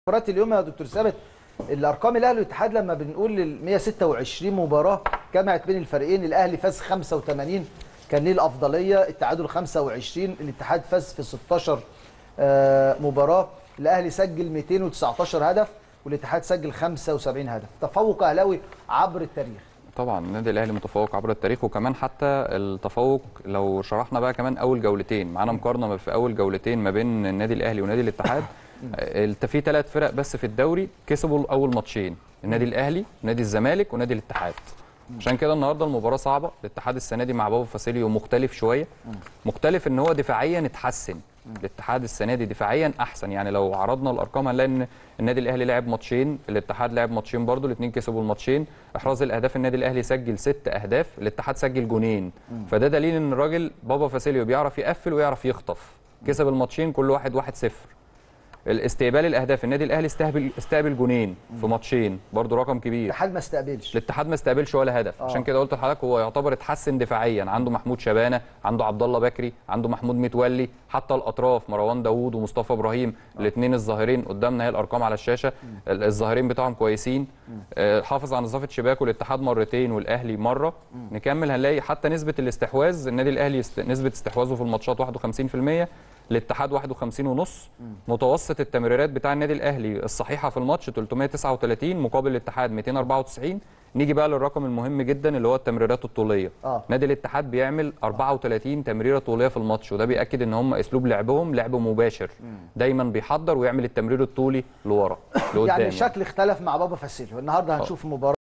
مباراه اليوم يا دكتور ثابت الارقام الاهلي والاتحاد لما بنقول ال 126 مباراه جمعت بين الفريقين الاهلي فاز 85 كان ليه الافضليه التعادل 25 الاتحاد فاز في 16 آه، مباراه الاهلي سجل 219 هدف والاتحاد سجل 75 هدف تفوق اهلاوي عبر التاريخ طبعا النادي الاهلي متفوق عبر التاريخ وكمان حتى التفوق لو شرحنا بقى كمان اول جولتين معانا مقارنه في اول جولتين ما بين النادي الاهلي ونادي الاتحاد الت- في ثلاث فرق بس في الدوري كسبوا اول ماتشين النادي الاهلي ونادي الزمالك ونادي الاتحاد عشان كده النهارده المباراه صعبه الاتحاد السنه دي مع بابا فاسيليو مختلف شويه مختلف ان هو دفاعيا اتحسن الاتحاد السنه دي دفاعيا احسن يعني لو عرضنا الارقام هنلاقي ان النادي الاهلي لعب ماتشين الاتحاد لعب ماتشين برضو الاثنين كسبوا الماتشين احراز الاهداف النادي الاهلي سجل ست اهداف الاتحاد سجل جونين فده دليل ان الراجل بابا فاسيليو بيعرف يقفل ويعرف يخطف كسب الماتشين كل واحد واحد صفر الاستقبال الاهداف النادي الاهلي استقبل استقبل جونين في ماتشين برضو رقم كبير الاتحاد ما استقبلش الاتحاد ما استقبلش ولا هدف آه. عشان كده قلت لحضرتك هو يعتبر اتحسن دفاعيا عنده محمود شبانه عنده عبد الله بكري عنده محمود متولي حتى الاطراف مروان داوود ومصطفى ابراهيم الاثنين الظاهرين قدامنا هي الارقام على الشاشه ال- الظاهرين بتاعهم كويسين آه، حافظ على نظافه شباكه الاتحاد مرتين والاهلي مره نكمل هنلاقي حتى نسبه الاستحواذ النادي الاهلي است... نسبه استحواذه في الماتشات 51% الاتحاد 51 ونص متوسط التمريرات بتاع النادي الاهلي الصحيحه في الماتش 339 مقابل الاتحاد 294 نيجي بقى للرقم المهم جدا اللي هو التمريرات الطوليه آه. نادي الاتحاد بيعمل 34 تمريره طوليه في الماتش وده بياكد ان هم اسلوب لعبهم لعب مباشر دايما بيحضر ويعمل التمرير الطولي لورا لقدام يعني الشكل اختلف مع بابا فاسيليو النهارده هنشوف مباراه